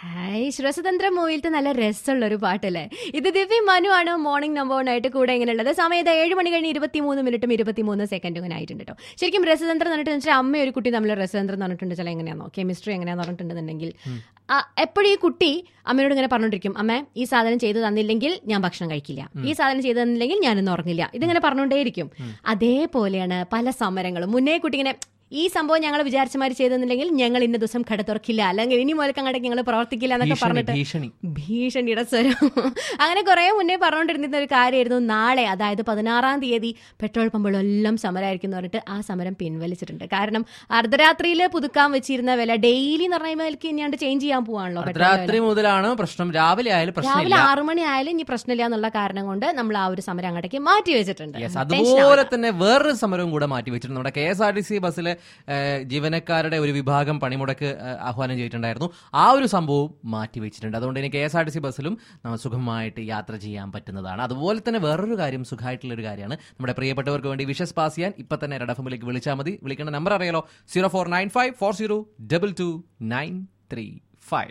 Hi ശ്വസതന്ത്ര മൂവിലത്തെ നല്ല രസമുള്ള ഒരു പാട്ടല്ലേ ഇത് ദിവ്യ മനു ആണ് മോർണിംഗ് നമ്പർ വൺ ആയിട്ട് കൂടെ ഇങ്ങനെയുള്ളത് സമയത്ത് ഏഴ് മണി കഴിഞ്ഞ് ഇരുപത്തിമൂന്ന് മിനിറ്റും ഇരുപത്തിമൂന്ന് സെക്കൻഡും ഇങ്ങനെ ആയിട്ടുണ്ട് കേട്ടോ ശരിക്കും രസതന്ത്രം എന്ന് പറഞ്ഞിട്ട് വെച്ചാൽ അമ്മ ഒരു കുട്ടി തമ്മിൽ രസതന്ത്രം എന്ന് പറഞ്ഞിട്ടുണ്ട് ചില എങ്ങനെയാണോ കെമിസ്ട്രി എങ്ങനെയാന്ന് പറഞ്ഞിട്ടുണ്ടെന്നുണ്ടെങ്കിൽ എപ്പോഴും ഈ കുട്ടി അമ്മയോട് ഇങ്ങനെ പറഞ്ഞോണ്ടിരിക്കും അമ്മ ഈ സാധനം ചെയ്തു തന്നില്ലെങ്കിൽ ഞാൻ ഭക്ഷണം കഴിക്കില്ല ഈ സാധനം ചെയ്തു തന്നില്ലെങ്കിൽ ഞാനൊന്നും ഉറങ്ങില്ല ഇതിങ്ങനെ പറഞ്ഞുകൊണ്ടേയിരിക്കും അതേപോലെയാണ് പല സമരങ്ങളും മുന്നേ കുട്ടി ഇങ്ങനെ ഈ സംഭവം ഞങ്ങൾ വിചാരിച്ച മാതിരി ചെയ്തെന്നില്ലെങ്കിൽ ഞങ്ങൾ ഇന്ന ദിവസം കട തുറക്കില്ല അല്ലെങ്കിൽ ഇനി മുതൽ അങ്ങോട്ട് ഞങ്ങൾ പ്രവർത്തിക്കില്ല എന്നൊക്കെ ഭീഷണി പറഞ്ഞിട്ട് ഭീഷണി ഭീഷണിയുടെ സ്വരം അങ്ങനെ കുറെ മുന്നേ പറഞ്ഞുകൊണ്ടിരുന്ന ഒരു കാര്യമായിരുന്നു നാളെ അതായത് പതിനാറാം തീയതി പെട്രോൾ പമ്പുകളെല്ലാം സമരമായിരിക്കും എന്ന് പറഞ്ഞിട്ട് ആ സമരം പിൻവലിച്ചിട്ടുണ്ട് കാരണം അർദ്ധരാത്രിയിൽ പുതുക്കാൻ വെച്ചിരുന്ന വില ഡെയിലി എന്ന് പറയുമ്പോൾ ഇനിയാണ്ട് ചേഞ്ച് ചെയ്യാൻ പോവാണല്ലോ പെട്രോൾ വില. രാത്രി മുതലാണ് പ്രശ്നം രാവിലെ ആയാലും പ്രശ്നമില്ല രാവിലെ ആറു മണി ആയാലും ഇനി പ്രശ്നമില്ല എന്നുള്ള കാരണം കൊണ്ട് നമ്മൾ ആ ഒരു സമരം അങ്ങോട്ടേക്ക് മാറ്റി വെച്ചിട്ടുണ്ട് യെസ് Tension അതുപോലെ ആവണ്ട. തന്നെ വേറൊരു സമരവും കൂടെ മാറ്റി വെച്ചിട്ടുണ്ട് നമ്മുടെ K S R T C ബസ്സിലെ ഏഹ്, ജീവനക്കാരുടെ ഒരു വിഭാഗം പണിമുടക്ക് ഏഹ്, ആഹ്വാനം ചെയ്തിട്ടുണ്ടായിരുന്നു ആ ഒരു സംഭവവും മാറ്റി വെച്ചിട്ടുണ്ട് അതുകൊണ്ട് ഇനി K S R T C ബസ്സിലും നമുക്ക് സുഖമായിട്ട് യാത്ര ചെയ്യാൻ പറ്റുന്നതാണ് അതുപോലെ തന്നെ വേറൊരു കാര്യം സുഖമായിട്ടുള്ള ഒരു കാര്യമാണ് നമ്മുടെ പ്രിയപ്പെട്ടവർക്ക് വേണ്ടി വിഷസ് പാസ് ചെയ്യാൻ ഇപ്പൊ തന്നെ റെഡഫമിലേക്ക് വിളിച്ചാൽ മതി വിളിക്കേണ്ട നമ്പർ അറിയാലോ zero four nine five four zero double two nine three